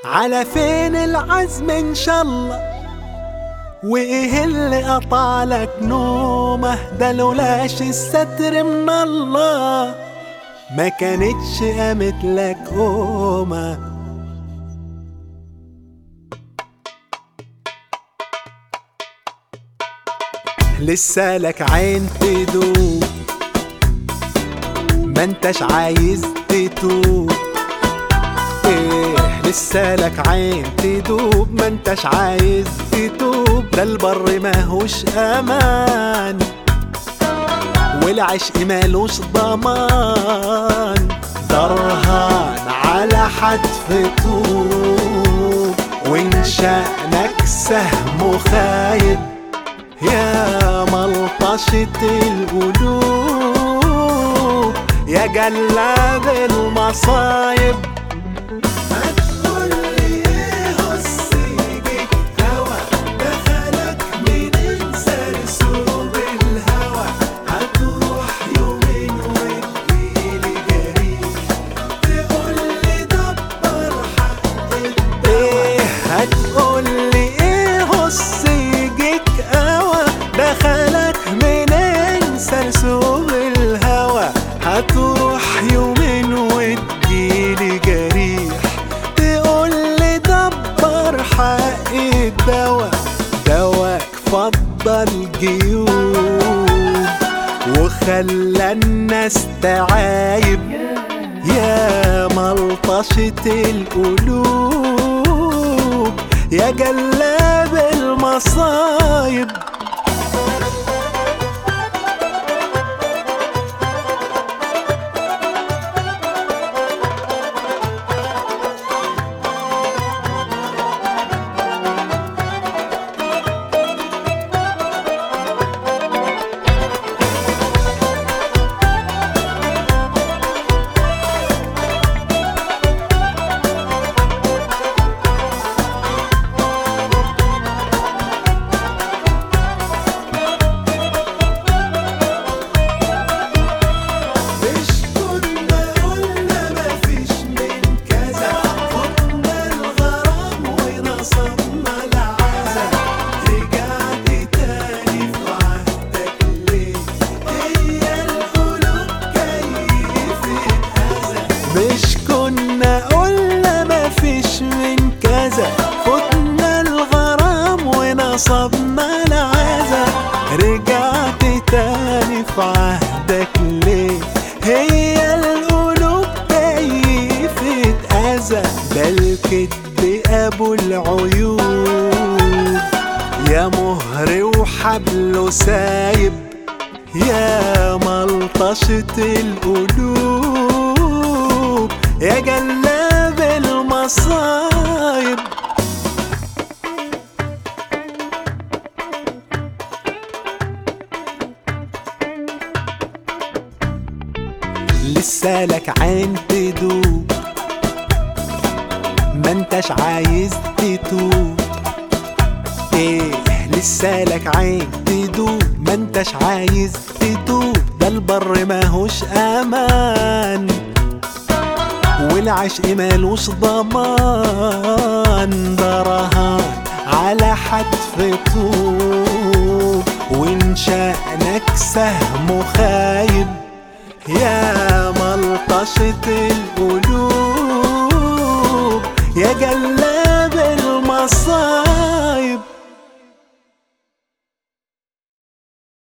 على فين العزم ان شاء الله وايه اللي قطعلك نومه ده لولاش الستر من الله ما كانتش قامت لك قومه لسه لك عين تدوب ما انتش عايز تتوب ايه لسه لك عين تدوب ما انتش عايز تتوب ده البر ماهوش امان والعشق مالوش ضمان درهان على حتف طوب وان شأنك سهم خايب يا ملطشة القلوب يا جلاد المصايب هتقولي ايه هصيجي هوا دخلك منين سرسوب الهوا هتروح يومين وتجيلي جريح تقولي دبر حقك ايه هتقولي ايه هصيجيك هوا دخلك منين سرسوب الهوا هتروح يومين وتجيلي جريح تقولي دبر حق الدوا دواك فضل جيوب وخلى الناس تعايب يا ملطشة القلوب يا جلاب المصايب مش كنا قلنا مفيش من كذا خدنا الغرام ونصبنا العزا رجعت تاني في عهدك ليه هي القلوب كيفت أذى مش كنا قلنا مفيش من كذا خدنا الغرام ونصبنا العزا رجعت تاني في عهدك ليه هي القلوب كيفت أذى ده الكدب أبو العيوب يا مهر وحبله سايب يا ملطشة القلوب يا جلاب المصايب لسه لك عين تدوب ما انتش عايز تتوب ايه لسه لك عين تدوب ما انتش عايز تتوب ده البر ماهوش امان والعشق مالوش ضمان ده رهان على حتف طوب وان شأنك سهم خايب يا ملطشة القلوب